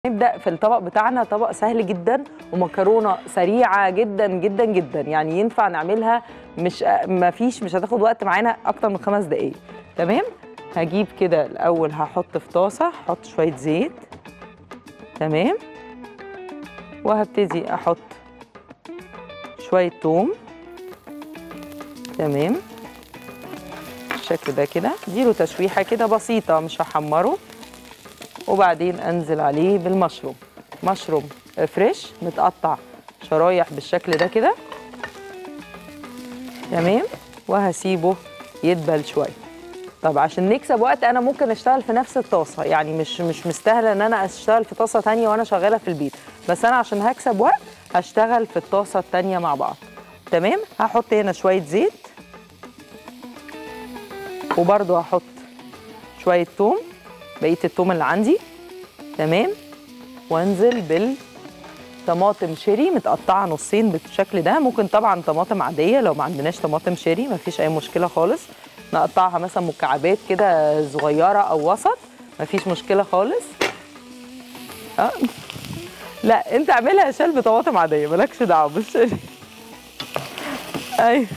نبدأ في الطبق بتاعنا طبق سهل جدا ومكرونة سريعة جدا جدا جدا يعني ينفع نعملها مش ما فيش مش هتاخد وقت معانا أكتر من خمس دقايق تمام هجيب كده الأول هحط في طاسة هحط شوية زيت تمام وهبتدي أحط شوية توم تمام بالشكل ده كده اديله تشويحة كده بسيطة مش هحمره وبعدين انزل عليه بالمشروم مشروم فريش متقطع شرايح بالشكل ده كده تمام وهسيبه يدبل شويه طب عشان نكسب وقت انا ممكن اشتغل في نفس الطاسه يعني مش مش مستاهله ان انا اشتغل في طاسه تانية وانا شغاله في البيت بس انا عشان هكسب وقت هشتغل في الطاسه التانية مع بعض تمام هحط هنا شويه زيت وبرده هحط شويه توم بقيه التوم اللي عندي تمام وانزل بالطماطم شيري متقطعه نصين بالشكل ده ممكن طبعا طماطم عاديه لو ما عندناش طماطم شيري مفيش اي مشكله خالص نقطعها مثلا مكعبات كده صغيره او وسط مفيش مشكله خالص أه؟ لا انت اعملها يا شال بطماطم عاديه مالكش دعوه بالشيري ايوه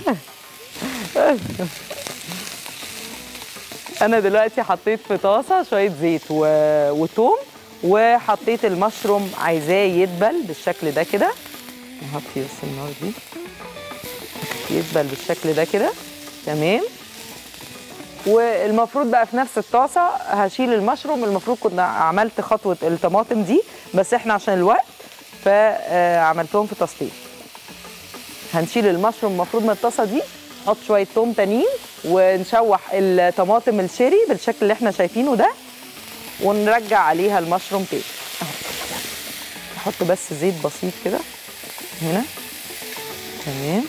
انا دلوقتي حطيت في طاسه شويه زيت و... وتوم وحطيت المشروم عايزاه يدبل بالشكل ده كده نحطي بس النار دي يدبل بالشكل ده كده تمام والمفروض بقى في نفس الطاسه هشيل المشروم المفروض كنا عملت خطوه الطماطم دي بس احنا عشان الوقت فعملتهم في طاستين هنشيل المشروم المفروض من الطاسه دي نحط شويه توم تانيين ونشوح الطماطم الشيري بالشكل اللي احنا شايفينه ده ونرجع عليها المشروم تاني نحط بس زيت بسيط كده هنا تمام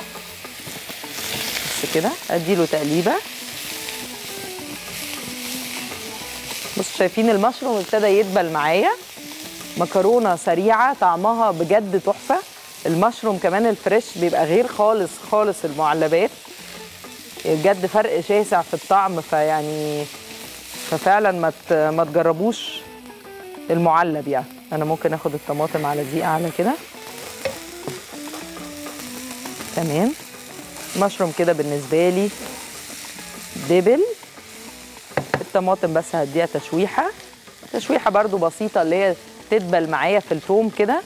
بس كده اديله تقليبه بصوا شايفين المشروم ابتدى يدبل معايا مكرونه سريعه طعمها بجد تحفه المشروم كمان الفريش بيبقى غير خالص خالص المعلبات بجد فرق شاسع في الطعم فيعني ففعلا ما ما تجربوش المعلب يعني انا ممكن اخد الطماطم على دي اعلى كده تمام مشروم كده بالنسبه لي دبل الطماطم بس هديها تشويحه تشويحه برده بسيطه اللي هي تدبل معايا في الثوم كده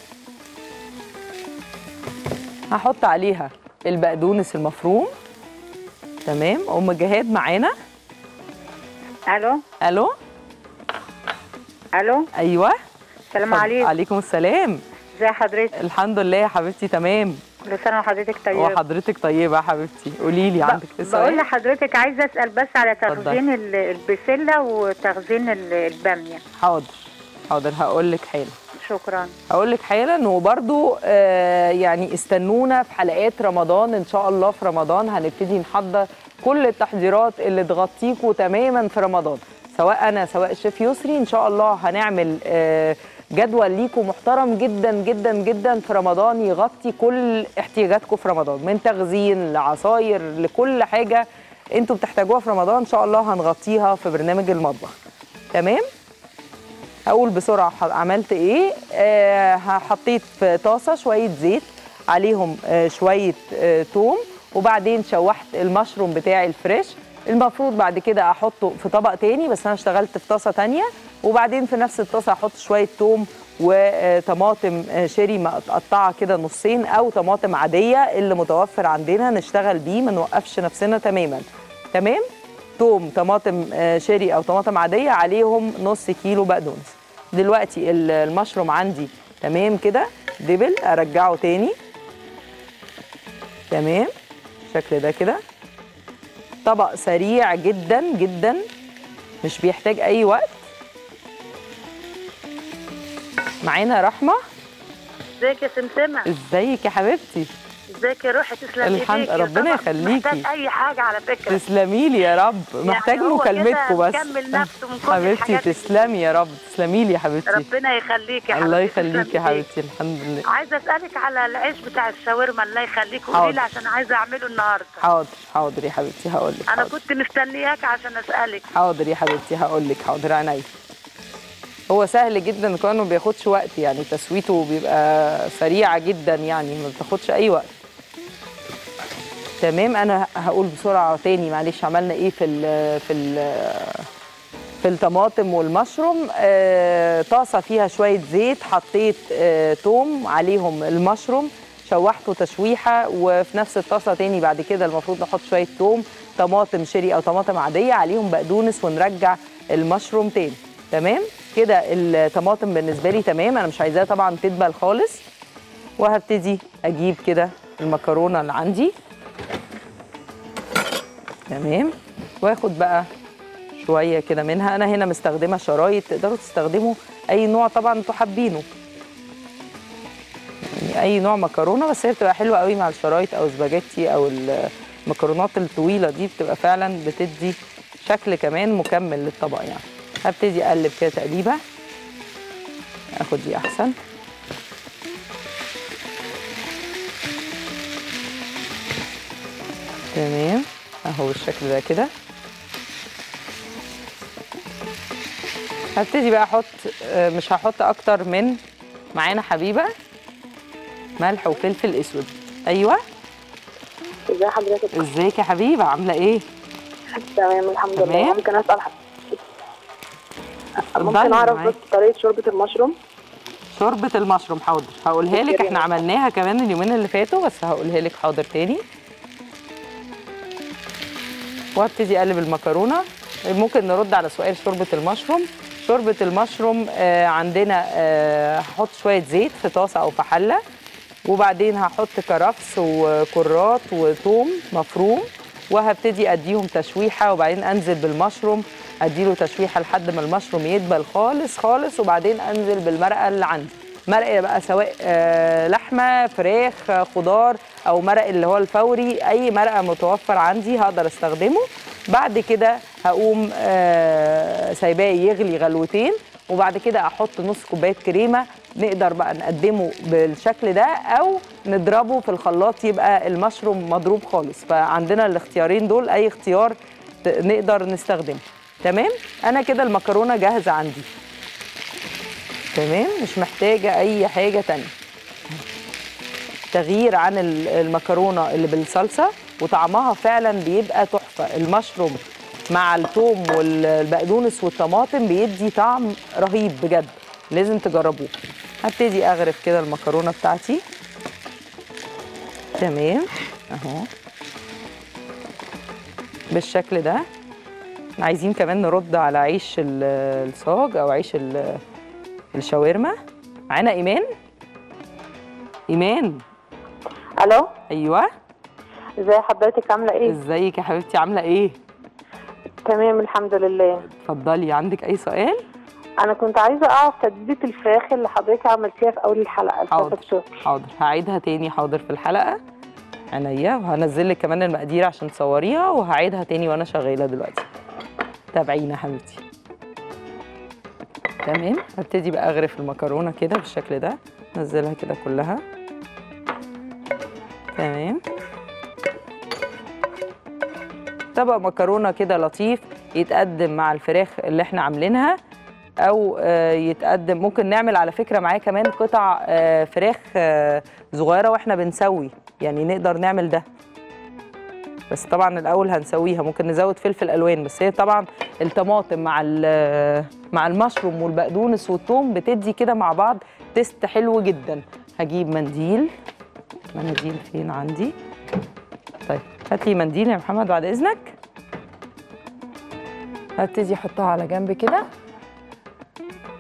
هحط عليها البقدونس المفروم تمام ام جهاد معانا الو الو الو ايوه السلام عليكم عليكم السلام ازي حضرتك الحمد لله يا حبيبتي تمام كل سنه وحضرتك طيبه وحضرتك طيبه يا حبيبتي قولي لي عندك بقول سؤال لحضرتك عايزه اسال بس على اتفضلي. تخزين ال- البسله وتخزين ال- الباميه حاضر حاضر هقول لك حالا شكرا هقول لك حالا وبرده آه يعني استنونا في حلقات رمضان ان شاء الله في رمضان هنبتدي نحضر كل التحضيرات اللي تغطيكوا تماما في رمضان سواء انا سواء الشيف يسري ان شاء الله هنعمل آه جدول ليكم محترم جدا جدا جدا في رمضان يغطي كل احتياجاتكم في رمضان من تخزين لعصاير لكل حاجه انتوا بتحتاجوها في رمضان ان شاء الله هنغطيها في برنامج المطبخ تمام هقول بسرعه ح- عملت ايه آه حطيت في طاسه شويه زيت عليهم آه شويه آه توم وبعدين شوحت المشروم بتاعي الفريش المفروض بعد كده احطه في طبق تاني بس انا اشتغلت في طاسه تانية وبعدين في نفس الطاسه احط شويه توم وطماطم آه، شيري متقطعه كده نصين او طماطم عاديه اللي متوفر عندنا نشتغل بيه ما نوقفش نفسنا تماما تمام توم طماطم آه، شيري او طماطم عاديه عليهم نص كيلو بقدونس دلوقتي ال- المشروم عندي تمام كده دبل ارجعه تاني تمام الشكل ده كده طبق سريع جدا جدا مش بيحتاج اي وقت معانا رحمه ازيك يا سمسمة ازيك يا حبيبتي ازيك يا روحي تسلم الحمد- ايديكي. ربنا طبعا يخليكي. محتاج اي حاجة على فكرة تسلمي لي يا رب محتاج هو كده مكالمتكم بس مكمل نفسه من كل حبيبتي الحاجات دي. تسلمي يا رب تسلمي لي يا حبيبتي ربنا يخليك يا الله حبيبتي، يخليك تسلم يا ايديك. حبيبتي الحمد لله عايزة اسألك على العيش بتاع الشاورما الله يخليك حاضر. قولي لي عشان عايزة اعمله النهاردة حاضر حاضر يا حبيبتي هقول لك انا حاضر كنت مستنياك عشان اسألك حاضر يا حبيبتي هقول لك حاضر عينيا هو سهل جدا كمان ما بياخدش وقت يعني تسويته بيبقى سريعه جدا يعني ما بتاخدش اي وقت تمام انا هقول بسرعه تاني معلش عملنا ايه في ال في ال في الطماطم والمشروم آه، طاسه فيها شويه زيت حطيت آه، توم عليهم المشروم شوحته تشويحه وفي نفس الطاسه تاني بعد كده المفروض نحط شويه توم طماطم شيري او طماطم عاديه عليهم بقدونس ونرجع المشروم تاني تمام كده الطماطم بالنسبه لي تمام انا مش عايزاها طبعا تدبل خالص وهبتدي اجيب كده المكرونه اللي عندي تمام واخد بقى شويه كده منها انا هنا مستخدمه شرايط تقدروا تستخدموا اي نوع طبعا انتوا حابينه يعني اي نوع مكرونه بس هي بتبقى حلوه قوي مع الشرايط او سباجيتي او المكرونات الطويله دي بتبقى فعلا بتدي شكل كمان مكمل للطبق يعني هبتدي اقلب كده تقليبه اخد دي احسن تمام اهو بالشكل ده كده هبتدي بقى احط آه، مش هحط اكتر من معانا حبيبه ملح وفلفل اسود ايوه ازي حضرتك ازيك يا حبيبه عامله ايه تمام الحمد تمام. لله ممكن اسال حضرتك اتفضلي ممكن اعرف معاكي. بس طريقه شوربه المشروم شوربه المشروم حاضر هقولها لك احنا عملناها كمان اليومين اللي فاتوا بس هقولها لك حاضر تاني وهبتدي اقلب المكرونه ممكن نرد على سؤال شوربه المشروم شوربه المشروم آه عندنا آه هحط شويه زيت في طاسه او في حله وبعدين هحط كرفس وكرات وثوم مفروم وهبتدي اديهم تشويحه وبعدين انزل بالمشروم اديله تشويحه لحد ما المشروم يدبل خالص خالص وبعدين انزل بالمرقه اللي عندي مرقه بقى سواء آه، لحمه فراخ آه، خضار او مرق اللي هو الفوري اي مرقه متوفر عندي هقدر استخدمه بعد كده هقوم آه، سايباه يغلي غلوتين وبعد كده احط نص كوبايه كريمه نقدر بقى نقدمه بالشكل ده او نضربه في الخلاط يبقى المشروم مضروب خالص فعندنا الاختيارين دول اي اختيار ت- نقدر نستخدمه تمام انا كده المكرونه جاهزه عندي تمام مش محتاجه اي حاجه تانية تغيير عن ال- المكرونه اللي بالصلصه وطعمها فعلا بيبقى تحفه المشروم مع الثوم والبقدونس والطماطم بيدي طعم رهيب بجد لازم تجربوه هبتدي اغرف كده المكرونه بتاعتي تمام اهو بالشكل ده عايزين كمان نرد على عيش ال- الصاج او عيش ال- الشاورما معانا ايمان ايمان الو ايوه ازي حضرتك عامله ايه ازيك يا حبيبتي عامله ايه تمام الحمد لله اتفضلي عندك اي سؤال انا كنت عايزه اعرف تتبيله الفراخ اللي حضرتك عملتيها في اول الحلقه حاضر الفراخ الشوربه حاضر هعيدها تاني حاضر في الحلقه عينيا وهنزل لك كمان المقادير عشان تصوريها وهعيدها تاني وانا شغاله دلوقتي تابعينا يا حبيبتي تمام هبتدي بقى اغرف المكرونه كده بالشكل ده نزلها كده كلها تمام طبق مكرونه كده لطيف يتقدم مع الفراخ اللي احنا عاملينها او آه، يتقدم ممكن نعمل على فكره معاه كمان قطع آه، فراخ آه، صغيره واحنا بنسوي يعني نقدر نعمل ده بس طبعا الاول هنسويها ممكن نزود فلفل الوان بس هي طبعا الطماطم مع ال- مع المشروم والبقدونس والثوم بتدي كده مع بعض تيست حلو جدا هجيب منديل مناديل فين عندي طيب هات لي منديل يا محمد بعد اذنك هبتدي احطها على جنب كده